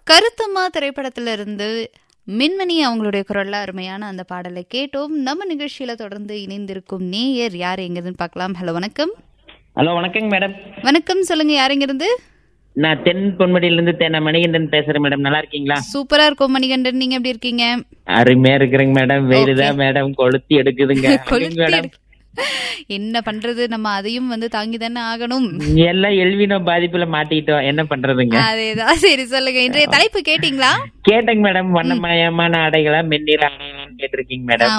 கருத்தம்மா திரைப்படத்துல இருந்து மின்மணி அவங்களுடைய குரல்ல அருமையான அந்த பாடலை கேட்டோம் நம்ம நிகழ்ச்சியில தொடர்ந்து இணைந்திருக்கும் நேயர் யார் எங்கிருந்து பார்க்கலாம் ஹலோ வணக்கம் ஹலோ வணக்கங்க மேடம் வணக்கம் சொல்லுங்க யார் எங்கிருந்து நான் தென் பொன்முடியிலிருந்து தென்ன மணிகண்டன் பேசுறேன் மேடம் நல்லா இருக்கீங்களா சூப்பரா இருக்கும் மணிகண்டன் நீங்க எப்படி இருக்கீங்க அருமையா இருக்கிறேங்க மேடம் வெயிலு தான் மேடம் கொளுத்தி எடுக்குதுங்க கொளுத்தி மேடம் எடுக்கு- என்ன பண்றது நம்ம அதையும் வந்து தாங்கி தானே ஆகணும் எல்லாம் எல்வினோ பாதிப்புல மாட்டிக்கிட்டோம் என்ன பண்றதுங்க அதேதான் சரி சொல்லுங்க இன்றைய தலைப்பு கேட்டீங்களா கேட்டேங்க மேடம் வண்ணமயமான ஆடைகளா மென்னீர் ஆடைகளான்னு கேட்டிருக்கீங்க மேடம்